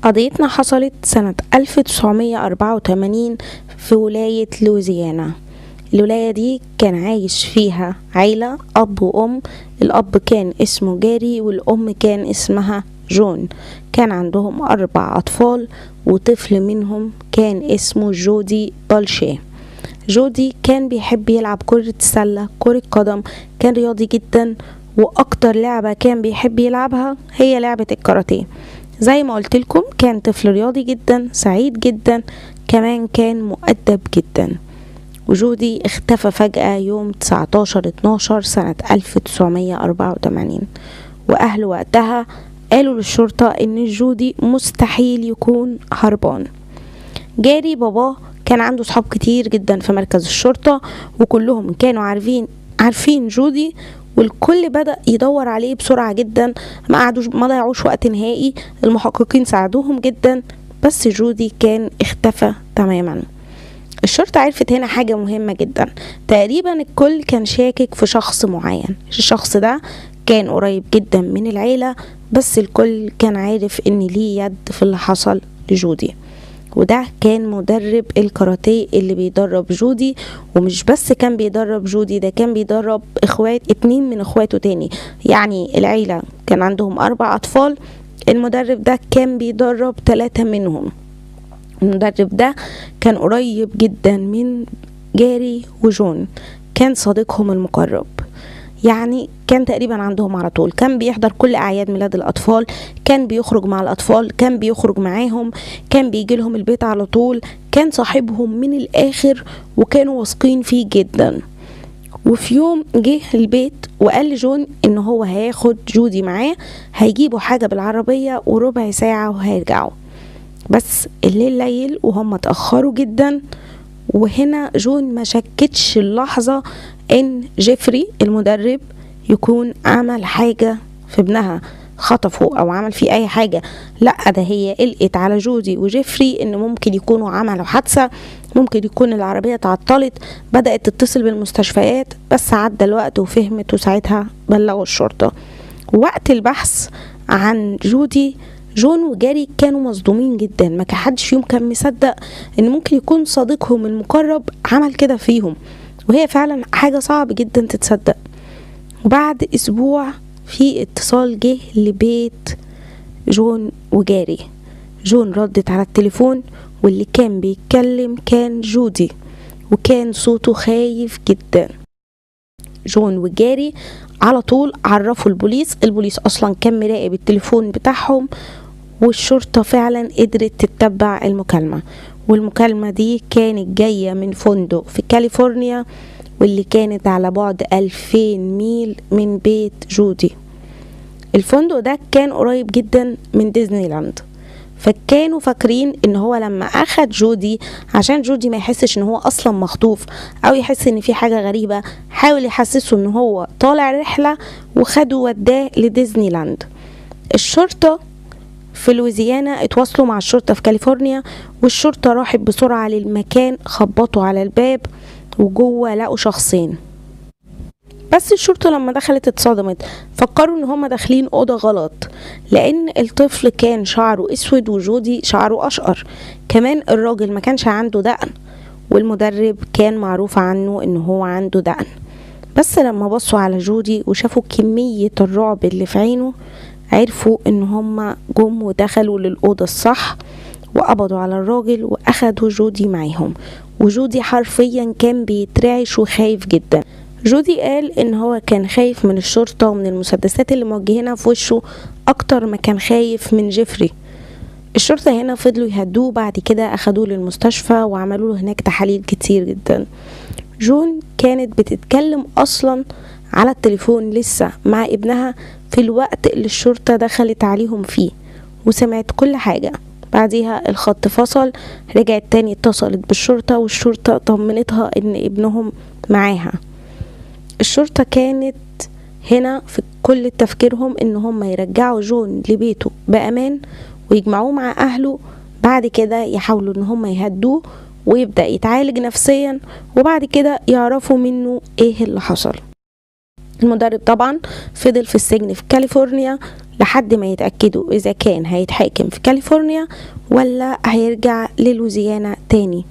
قضيتنا حصلت سنة 1984 في ولاية لوزيانا الولاية دي كان عايش فيها عيلة أب وأم الأب كان اسمه جاري والأم كان اسمها جون كان عندهم أربع أطفال وطفل منهم كان اسمه جودي بالشيه جودي كان بيحب يلعب كرة السلة كرة قدم كان رياضي جدا وأكتر لعبة كان بيحب يلعبها هي لعبة الكاراتيه زي ما قلت لكم كان طفل رياضي جدا سعيد جدا كمان كان مؤدب جدا وجودي اختفى فجأة يوم 19 12 سنة 1984 وأهله وقتها قالوا للشرطة إن جودي مستحيل يكون هربان جاري باباه كان عنده صحاب كتير جدا في مركز الشرطة وكلهم كانوا عارفين عارفين جودي والكل بدأ يدور عليه بسرعة جدا ما قعدوش ما ضيعوش وقت نهائي المحققين ساعدوهم جدا بس جودي كان اختفى تماما الشرطة عرفت هنا حاجة مهمة جدا تقريبا الكل كان شاكك في شخص معين الشخص ده كان قريب جدا من العيلة بس الكل كان عارف ان ليه يد في اللي حصل لجودي وده كان مدرب الكاراتيه اللي بيدرب جودي ومش بس كان بيدرب جودي ده كان بيدرب اخوات اتنين من اخواته تاني يعني العيلة كان عندهم اربع اطفال المدرب ده كان بيدرب ثلاثة منهم المدرب ده كان قريب جدا من جاري وجون كان صديقهم المقرب يعني كان تقريبا عندهم على طول كان بيحضر كل اعياد ميلاد الاطفال كان بيخرج مع الاطفال كان بيخرج معاهم كان بيجي لهم البيت على طول كان صاحبهم من الاخر وكانوا واثقين فيه جدا وفي يوم جه البيت وقال لجون ان هو هياخد جودي معاه هيجيبوا حاجه بالعربيه وربع ساعه وهيرجعوا بس الليل ليل وهم اتاخروا جدا وهنا جون ما شكتش اللحظه ان جيفري المدرب يكون عمل حاجة في ابنها خطفه او عمل فيه اي حاجة لا ده هي قلقت على جودي وجيفري ان ممكن يكونوا عملوا حادثة ممكن يكون العربية تعطلت بدأت تتصل بالمستشفيات بس عدى الوقت وفهمت وساعتها بلغوا الشرطة وقت البحث عن جودي جون وجاري كانوا مصدومين جدا ما كان حدش فيهم كان مصدق ان ممكن يكون صديقهم المقرب عمل كده فيهم وهي فعلا حاجة صعب جدا تتصدق وبعد اسبوع في اتصال جه لبيت جون وجاري جون ردت على التليفون واللي كان بيتكلم كان جودي وكان صوته خايف جدا جون وجاري على طول عرفوا البوليس البوليس اصلا كان مراقب التليفون بتاعهم والشرطة فعلا قدرت تتبع المكالمة والمكالمة دي كانت جاية من فندق في كاليفورنيا واللي كانت على بعد ألفين ميل من بيت جودي الفندق ده كان قريب جدا من ديزني لاند فكانوا فاكرين ان هو لما اخد جودي عشان جودي ما يحسش ان هو اصلا مخطوف او يحس ان في حاجه غريبه حاول يحسسه ان هو طالع رحله وخده وداه لديزني لاند الشرطه في لويزيانا اتواصلوا مع الشرطة في كاليفورنيا والشرطة راحت بسرعة للمكان خبطوا على الباب وجوه لقوا شخصين بس الشرطة لما دخلت اتصدمت فكروا ان هما داخلين اوضة غلط لان الطفل كان شعره اسود وجودي شعره اشقر كمان الراجل ما كانش عنده دقن والمدرب كان معروف عنه ان هو عنده دقن بس لما بصوا على جودي وشافوا كمية الرعب اللي في عينه عرفوا ان هما جم ودخلوا للأوضة الصح وقبضوا على الراجل واخدوا جودي معاهم وجودي حرفيا كان بيترعش وخايف جدا جودي قال ان هو كان خايف من الشرطة ومن المسدسات اللي موجهينها في وشه اكتر ما كان خايف من جيفري الشرطة هنا فضلوا يهدوه بعد كده اخدوه للمستشفى وعملوا له هناك تحاليل كتير جدا جون كانت بتتكلم اصلا على التليفون لسه مع ابنها في الوقت اللي الشرطة دخلت عليهم فيه وسمعت كل حاجة بعديها الخط فصل رجعت تاني اتصلت بالشرطة والشرطة طمنتها ان ابنهم معاها الشرطة كانت هنا في كل تفكيرهم ان هم يرجعوا جون لبيته بأمان ويجمعوه مع اهله بعد كده يحاولوا ان هم يهدوه ويبدأ يتعالج نفسيا وبعد كده يعرفوا منه ايه اللي حصل المدرب طبعا فضل في السجن في كاليفورنيا لحد ما يتأكدوا إذا كان هيتحاكم في كاليفورنيا ولا هيرجع للوزيانا تاني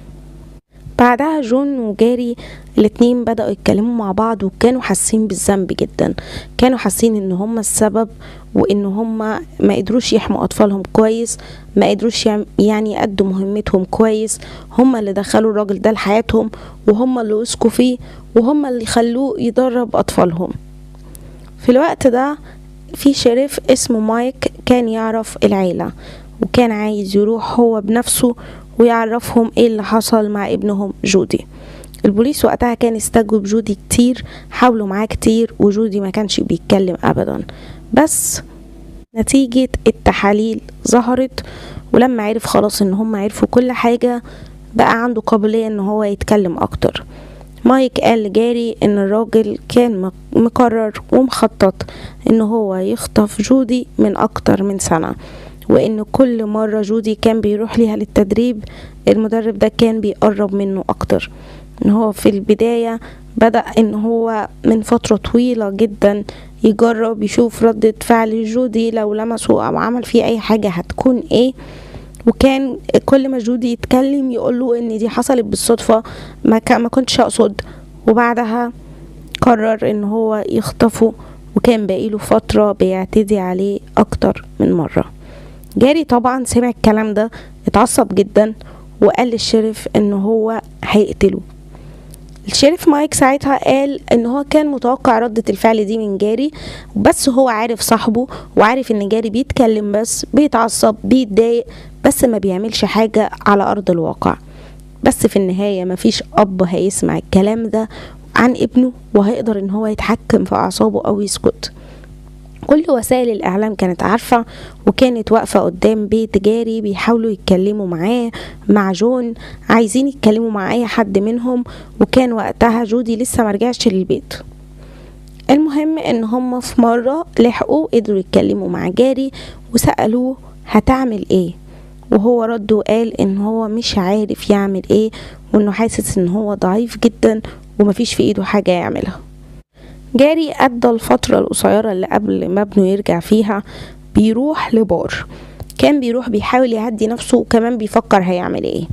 بعدها جون وجاري الاتنين بدأوا يتكلموا مع بعض وكانوا حاسين بالذنب جدا كانوا حاسين ان هما السبب وان هما ما قدروش يحموا اطفالهم كويس ما قدروش يعني يأدوا مهمتهم كويس هما اللي دخلوا الراجل ده لحياتهم وهما اللي وثقوا فيه وهما اللي خلوه يدرب اطفالهم في الوقت ده في شريف اسمه مايك كان يعرف العيلة وكان عايز يروح هو بنفسه ويعرفهم ايه اللي حصل مع ابنهم جودي البوليس وقتها كان استجوب جودي كتير حاولوا معاه كتير وجودي ما كانش بيتكلم ابدا بس نتيجة التحاليل ظهرت ولما عرف خلاص ان هم عرفوا كل حاجة بقى عنده قابلية ان هو يتكلم اكتر مايك قال لجاري ان الراجل كان مقرر ومخطط ان هو يخطف جودي من اكتر من سنة وان كل مرة جودي كان بيروح ليها للتدريب المدرب ده كان بيقرب منه اكتر ان هو في البداية بدأ ان هو من فترة طويلة جدا يجرب يشوف ردة فعل جودي لو لمسه او عمل فيه اي حاجة هتكون ايه وكان كل ما جودي يتكلم يقول له ان دي حصلت بالصدفة ما, ما كنتش اقصد وبعدها قرر ان هو يخطفه وكان باقيله فترة بيعتدي عليه اكتر من مرة جاري طبعا سمع الكلام ده اتعصب جدا وقال للشريف ان هو هيقتله الشريف مايك ساعتها قال ان هو كان متوقع ردة الفعل دي من جاري بس هو عارف صاحبه وعارف ان جاري بيتكلم بس بيتعصب بيتضايق بس ما بيعملش حاجة على ارض الواقع بس في النهاية مفيش اب هيسمع الكلام ده عن ابنه وهيقدر ان هو يتحكم في اعصابه او يسكت كل وسائل الإعلام كانت عارفة وكانت واقفة قدام بيت جاري بيحاولوا يتكلموا معاه مع جون عايزين يتكلموا مع أي حد منهم وكان وقتها جودي لسه مرجعش للبيت المهم ان هما في مرة لحقوا قدروا يتكلموا مع جاري وسألوه هتعمل ايه وهو رد وقال ان هو مش عارف يعمل ايه وانه حاسس ان هو ضعيف جدا ومفيش في ايده حاجة يعملها جاري أدى الفترة القصيرة اللي قبل ما ابنه يرجع فيها بيروح لبار كان بيروح بيحاول يهدي نفسه وكمان بيفكر هيعمل ايه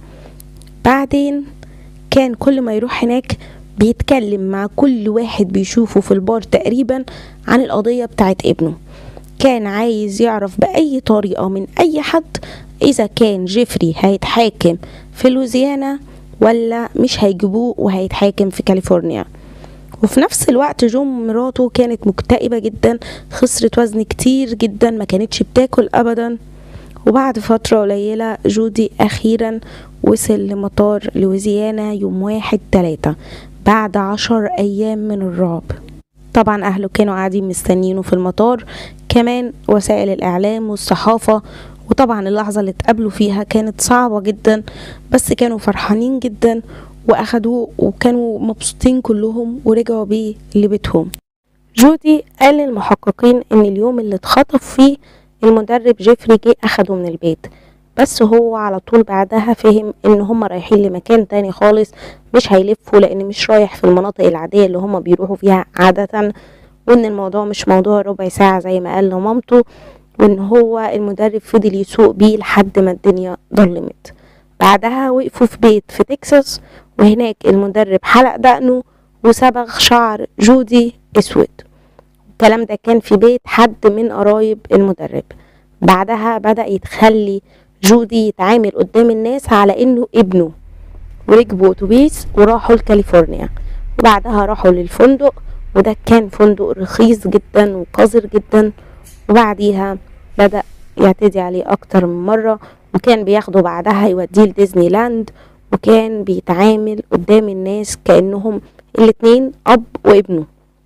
بعدين كان كل ما يروح هناك بيتكلم مع كل واحد بيشوفه في البار تقريبا عن القضية بتاعت ابنه كان عايز يعرف بأي طريقة من أي حد إذا كان جيفري هيتحاكم في لوزيانا ولا مش هيجيبوه وهيتحاكم في كاليفورنيا وفي نفس الوقت جون مراته كانت مكتئبة جدا خسرت وزن كتير جدا ما كانتش بتاكل أبدا وبعد فترة قليلة جودي أخيرا وصل لمطار لويزيانا يوم واحد تلاتة بعد عشر أيام من الرعب طبعا أهله كانوا قاعدين مستنينه في المطار كمان وسائل الإعلام والصحافة وطبعا اللحظة اللي اتقابلوا فيها كانت صعبة جدا بس كانوا فرحانين جدا واخدوه وكانوا مبسوطين كلهم ورجعوا بيه لبيتهم جودي قال للمحققين ان اليوم اللي اتخطف فيه المدرب جيفري جه اخده من البيت بس هو على طول بعدها فهم ان هم رايحين لمكان تاني خالص مش هيلفوا لان مش رايح في المناطق العادية اللي هم بيروحوا فيها عادة وان الموضوع مش موضوع ربع ساعة زي ما قال لمامته وان هو المدرب فضل يسوق بيه لحد ما الدنيا ضلمت بعدها وقفوا في بيت في تكساس وهناك المدرب حلق دقنه وصبغ شعر جودي اسود الكلام ده كان في بيت حد من قرايب المدرب بعدها بدأ يتخلي جودي يتعامل قدام الناس على انه ابنه وركبوا اتوبيس وراحوا لكاليفورنيا وبعدها راحوا للفندق وده كان فندق رخيص جدا وقذر جدا وبعديها بدأ يعتدي عليه أكتر من مرة وكان بياخده بعدها يوديه لديزني لاند وكان بيتعامل قدام الناس كأنهم الاتنين أب وابنه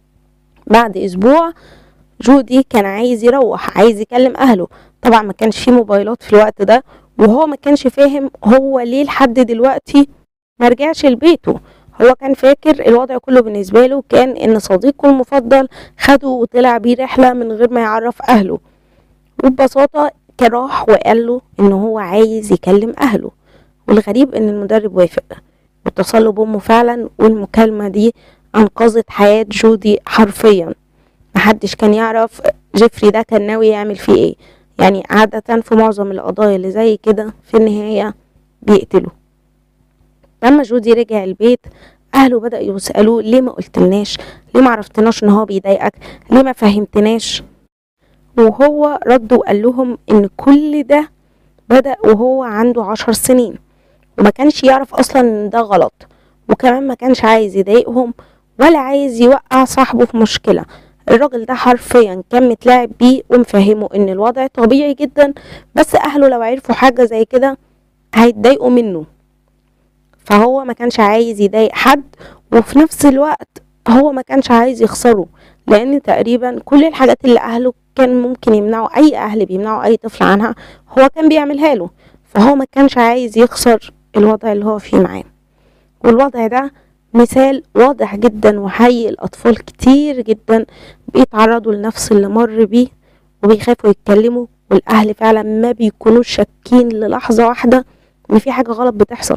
بعد أسبوع جودي كان عايز يروح عايز يكلم أهله طبعا ما كانش فيه موبايلات في الوقت ده وهو ما كانش فاهم هو ليه لحد دلوقتي ما رجعش لبيته هو كان فاكر الوضع كله بالنسبة له كان ان صديقه المفضل خده وطلع بيه رحلة من غير ما يعرف اهله وببساطة كان راح وقال له ان هو عايز يكلم اهله والغريب ان المدرب وافق واتصل بامه فعلا والمكالمة دي انقذت حياة جودي حرفيا محدش كان يعرف جيفري ده كان ناوي يعمل فيه ايه يعني عادة في معظم القضايا اللي زي كده في النهاية بيقتلوا لما جودي رجع البيت اهله بدأوا يسألوه ليه ما قلتلناش ليه ما عرفتناش ان هو بيضايقك ليه ما فهمتناش وهو رد وقال لهم ان كل ده بدأ وهو عنده عشر سنين وما كانش يعرف اصلا ان ده غلط وكمان ما كانش عايز يضايقهم ولا عايز يوقع صاحبه في مشكلة الراجل ده حرفيا كان متلاعب بيه ومفهمه ان الوضع طبيعي جدا بس اهله لو عرفوا حاجة زي كده هيتضايقوا منه فهو ما كانش عايز يضايق حد وفي نفس الوقت هو ما كانش عايز يخسره لان تقريبا كل الحاجات اللي اهله كان ممكن يمنعوا اي اهل بيمنعوا اي طفل عنها هو كان بيعملها له فهو ما كانش عايز يخسر الوضع اللي هو فيه معاه والوضع ده مثال واضح جدا وحي الأطفال كتير جدا بيتعرضوا لنفس اللي مر بيه وبيخافوا يتكلموا والأهل فعلا ما بيكونوش شاكين للحظة واحدة إن في حاجة غلط بتحصل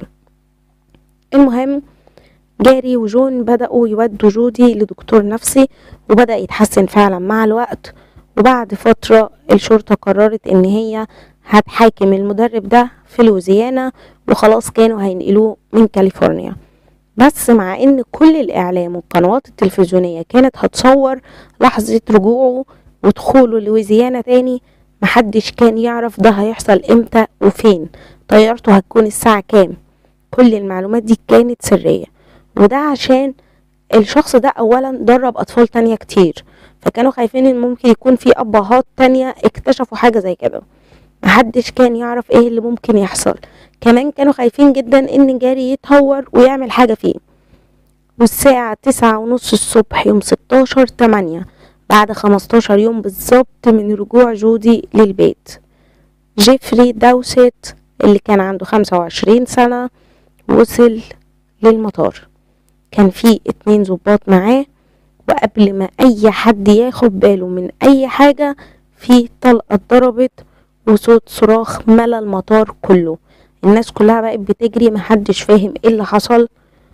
المهم جاري وجون بدأوا يودوا جودي لدكتور نفسي وبدأ يتحسن فعلا مع الوقت وبعد فترة الشرطة قررت إن هي هتحاكم المدرب ده في لوزيانا وخلاص كانوا هينقلوه من كاليفورنيا بس مع ان كل الاعلام والقنوات التلفزيونيه كانت هتصور لحظه رجوعه ودخوله لويزيانا تاني محدش كان يعرف ده هيحصل امتى وفين طيارته هتكون الساعه كام كل المعلومات دي كانت سريه وده عشان الشخص ده اولا درب اطفال تانية كتير فكانوا خايفين ان ممكن يكون في ابهات تانية اكتشفوا حاجه زي كده محدش كان يعرف ايه اللي ممكن يحصل كمان كانوا خايفين جدا ان جاري يتهور ويعمل حاجة فيه والساعة تسعة ونص الصبح يوم ستاشر تمانية بعد خمستاشر يوم بالظبط من رجوع جودي للبيت جيفري داوسيت اللي كان عنده خمسة وعشرين سنة وصل للمطار كان في اتنين ظباط معاه وقبل ما اي حد ياخد باله من اي حاجة في طلقة اتضربت وصوت صراخ ملا المطار كله الناس كلها بقت بتجري محدش فاهم ايه اللي حصل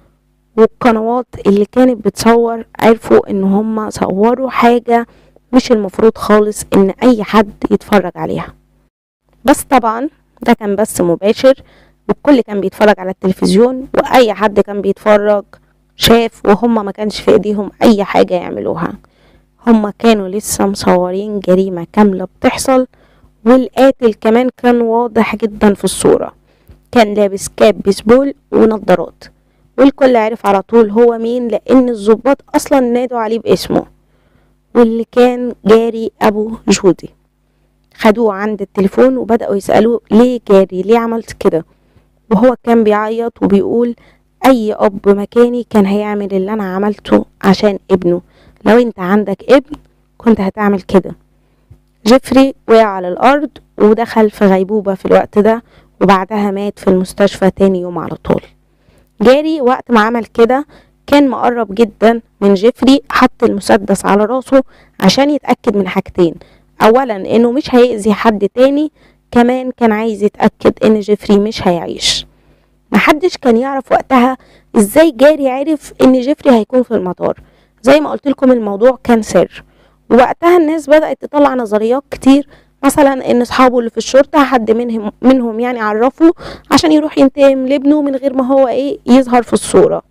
والقنوات اللي كانت بتصور عرفوا ان هما صوروا حاجة مش المفروض خالص ان اي حد يتفرج عليها بس طبعا ده كان بس مباشر والكل كان بيتفرج على التلفزيون واي حد كان بيتفرج شاف وهما ما كانش في ايديهم اي حاجة يعملوها هما كانوا لسه مصورين جريمة كاملة بتحصل والقاتل كمان كان واضح جدا في الصورة كان لابس كاب بيسبول ونضارات والكل عرف على طول هو مين لان الظباط اصلا نادوا عليه باسمه واللي كان جاري ابو جودي خدوه عند التليفون وبدأوا يسألوه ليه جاري ليه عملت كده وهو كان بيعيط وبيقول اي اب مكاني كان هيعمل اللي انا عملته عشان ابنه لو انت عندك ابن كنت هتعمل كده جيفري وقع على الارض ودخل في غيبوبة في الوقت ده وبعدها مات في المستشفى تاني يوم على طول جاري وقت ما عمل كده كان مقرب جدا من جيفري حط المسدس على راسه عشان يتأكد من حاجتين اولا انه مش هيأذي حد تاني كمان كان عايز يتأكد ان جيفري مش هيعيش محدش كان يعرف وقتها ازاي جاري عرف ان جيفري هيكون في المطار زي ما قلت لكم الموضوع كان سر ووقتها الناس بدأت تطلع نظريات كتير مثلا ان اصحابه اللي في الشرطه حد منهم منهم يعني عرفه عشان يروح ينتقم لابنه من غير ما هو ايه يظهر في الصوره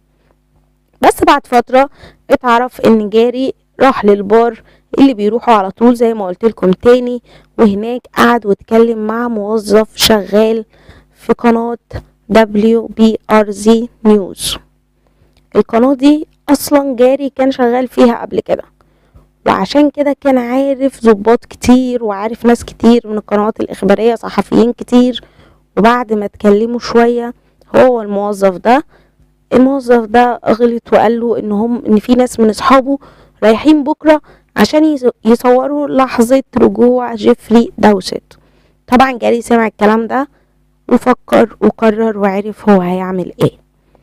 بس بعد فتره اتعرف ان جاري راح للبار اللي بيروحوا على طول زي ما قلت لكم تاني وهناك قعد واتكلم مع موظف شغال في قناه دبليو بي ار زي نيوز القناه دي اصلا جاري كان شغال فيها قبل كده وعشان كده كان عارف ظباط كتير وعارف ناس كتير من القنوات الإخبارية صحفيين كتير وبعد ما اتكلموا شوية هو الموظف ده الموظف ده غلط وقال له ان هم ان في ناس من اصحابه رايحين بكره عشان يصوروا لحظة رجوع جيفري داوسيت طبعا جاري سمع الكلام ده وفكر وقرر وعرف هو هيعمل ايه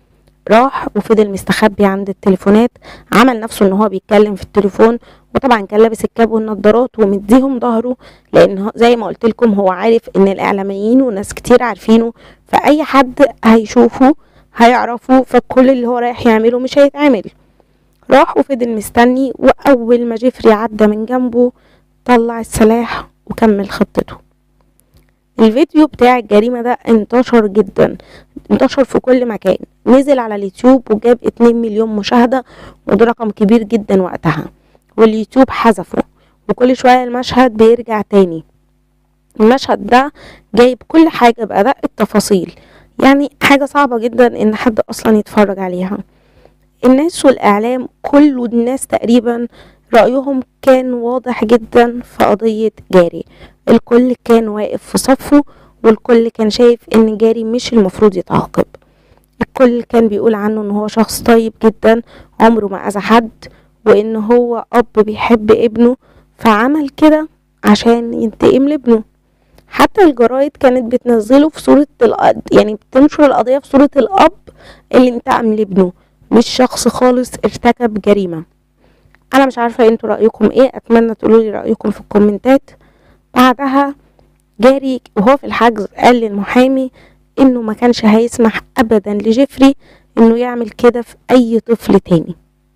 راح وفضل مستخبي عند التليفونات عمل نفسه ان هو بيتكلم في التليفون وطبعا كان لابس الكاب والنضارات ومديهم ظهره لان زي ما قلت لكم هو عارف ان الاعلاميين وناس كتير عارفينه فاي حد هيشوفه هيعرفه فكل اللي هو رايح يعمله مش هيتعمل راح وفضل مستني واول ما جيفري عدى من جنبه طلع السلاح وكمل خطته الفيديو بتاع الجريمة ده انتشر جدا انتشر في كل مكان نزل على اليوتيوب وجاب 2 مليون مشاهدة وده رقم كبير جدا وقتها واليوتيوب حذفه وكل شوية المشهد بيرجع تاني المشهد ده جايب كل حاجة بأدق التفاصيل يعني حاجة صعبة جدا ان حد اصلا يتفرج عليها الناس والاعلام كل الناس تقريبا رأيهم كان واضح جدا في قضية جاري الكل كان واقف في صفه والكل كان شايف ان جاري مش المفروض يتعاقب الكل كان بيقول عنه ان هو شخص طيب جدا عمره ما اذى حد وان هو اب بيحب ابنه فعمل كده عشان ينتقم لابنه حتى الجرايد كانت بتنزله في صورة الأ- يعني بتنشر القضية في صورة الأب اللي انتقم لابنه مش شخص خالص ارتكب جريمة أنا مش عارفة انتوا رأيكم ايه أتمنى تقولولي رأيكم في الكومنتات بعدها جاري وهو في الحجز قال للمحامي انه ما كانش هيسمح ابدا لجيفري انه يعمل كده في اي طفل تاني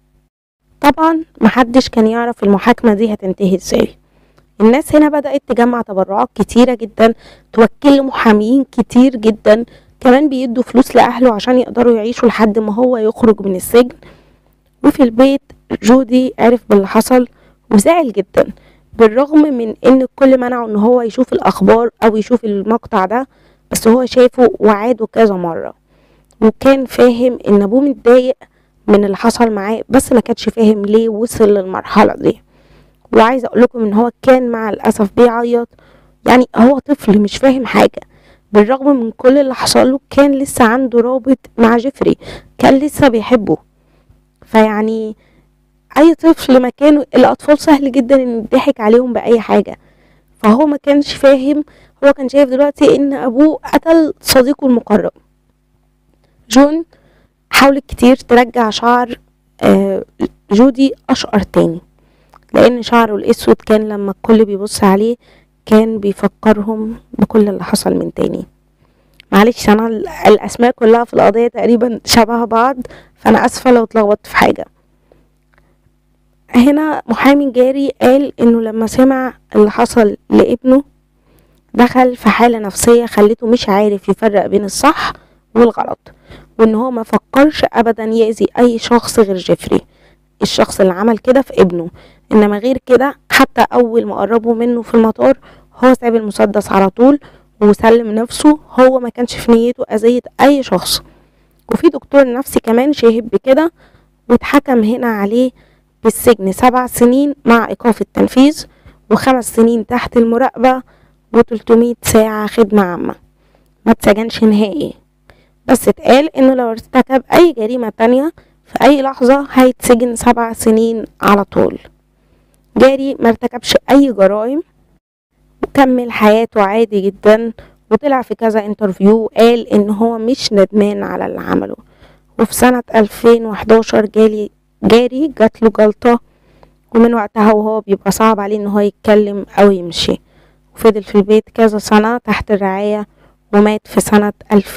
طبعا محدش كان يعرف المحاكمة دي هتنتهي ازاي الناس هنا بدأت تجمع تبرعات كتيرة جدا توكل محاميين كتير جدا كمان بيدوا فلوس لأهله عشان يقدروا يعيشوا لحد ما هو يخرج من السجن وفي البيت جودي عرف باللي حصل وزعل جدا بالرغم من ان الكل منعه ان هو يشوف الاخبار او يشوف المقطع ده بس هو شافه وعاده كذا مرة وكان فاهم ان ابوه متضايق من اللي حصل معاه بس ما كانش فاهم ليه وصل للمرحلة دي وعايزه اقول لكم ان هو كان مع الاسف بيعيط يعني هو طفل مش فاهم حاجه بالرغم من كل اللي حصل له كان لسه عنده رابط مع جيفري كان لسه بيحبه فيعني اي طفل مكانه الاطفال سهل جدا ان يضحك عليهم باي حاجه فهو ما كانش فاهم هو كان شايف دلوقتي ان ابوه قتل صديقه المقرب جون حاولت كتير ترجع شعر آه، جودي اشقر تاني لان شعره الاسود كان لما الكل بيبص عليه كان بيفكرهم بكل اللي حصل من تاني معلش انا ال- الاسماء كلها في القضيه تقريبا شبه بعض فانا اسفه لو اتلخبطت في حاجه هنا محامي جاري قال انه لما سمع اللي حصل لابنه دخل في حاله نفسيه خلته مش عارف يفرق بين الصح والغلط وان هو ما فكرش ابدا يأذي اي شخص غير جيفري الشخص اللي عمل كده في ابنه انما غير كده حتى اول ما قربوا منه في المطار هو ساب المسدس على طول وسلم نفسه هو ما كانش في نيته اذية اي شخص وفي دكتور نفسي كمان شاهد بكده واتحكم هنا عليه بالسجن سبع سنين مع ايقاف التنفيذ وخمس سنين تحت المراقبة و300 ساعة خدمة عامة ما اتسجنش نهائي بس اتقال انه لو ارتكب اي جريمة تانية في اي لحظة هيتسجن سبع سنين على طول جاري ما ارتكبش اي جرائم وكمل حياته عادي جدا وطلع في كذا انترفيو قال ان هو مش ندمان على اللي عمله وفي سنة 2011 جالي جاري جات له جلطة ومن وقتها وهو بيبقى صعب عليه ان هو يتكلم او يمشي وفضل في البيت كذا سنة تحت الرعاية ومات في سنة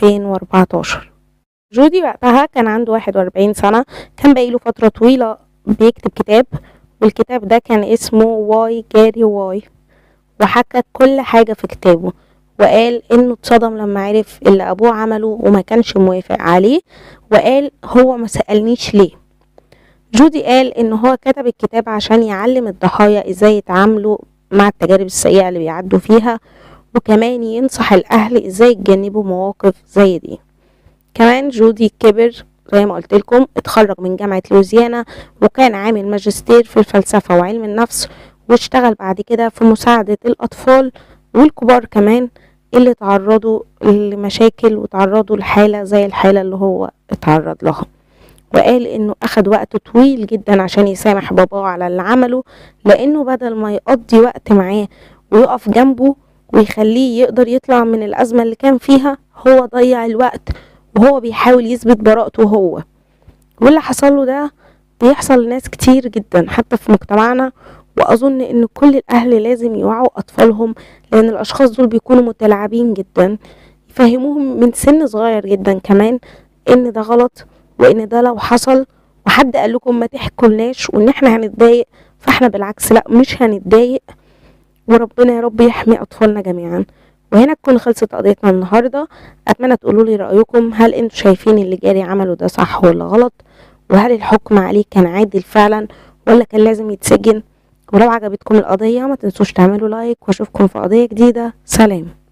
2014 جودي وقتها كان عنده 41 سنة كان باقيله فترة طويلة بيكتب كتاب والكتاب ده كان اسمه واي جاري واي وحكى كل حاجة في كتابه وقال انه اتصدم لما عرف اللي ابوه عمله وما كانش موافق عليه وقال هو ما سألنيش ليه جودي قال ان هو كتب الكتاب عشان يعلم الضحايا ازاي يتعاملوا مع التجارب السيئة اللي بيعدوا فيها وكمان ينصح الاهل ازاي يتجنبوا مواقف زي دي كمان جودي كبر زي ما قلت لكم اتخرج من جامعة لوزيانا وكان عامل ماجستير في الفلسفة وعلم النفس واشتغل بعد كده في مساعدة الأطفال والكبار كمان اللي تعرضوا لمشاكل وتعرضوا لحالة زي الحالة اللي هو اتعرض لها وقال انه اخد وقت طويل جدا عشان يسامح باباه على اللي عمله لانه بدل ما يقضي وقت معاه ويقف جنبه ويخليه يقدر يطلع من الازمة اللي كان فيها هو ضيع الوقت وهو بيحاول يثبت براءته هو واللي حصل له ده بيحصل لناس كتير جدا حتى في مجتمعنا واظن ان كل الاهل لازم يوعوا اطفالهم لان الاشخاص دول بيكونوا متلاعبين جدا يفهموهم من سن صغير جدا كمان ان ده غلط وان ده لو حصل وحد قال لكم ما تحكولناش وان احنا هنتضايق فاحنا بالعكس لا مش هنتضايق وربنا يا رب يحمي أطفالنا جميعا وهنا تكون خلصت قضيتنا النهاردة أتمنى تقولوا لي رأيكم هل انتوا شايفين اللي جاري عمله ده صح ولا غلط وهل الحكم عليه كان عادل فعلا ولا كان لازم يتسجن ولو عجبتكم القضية ما تنسوش تعملوا لايك واشوفكم في قضية جديدة سلام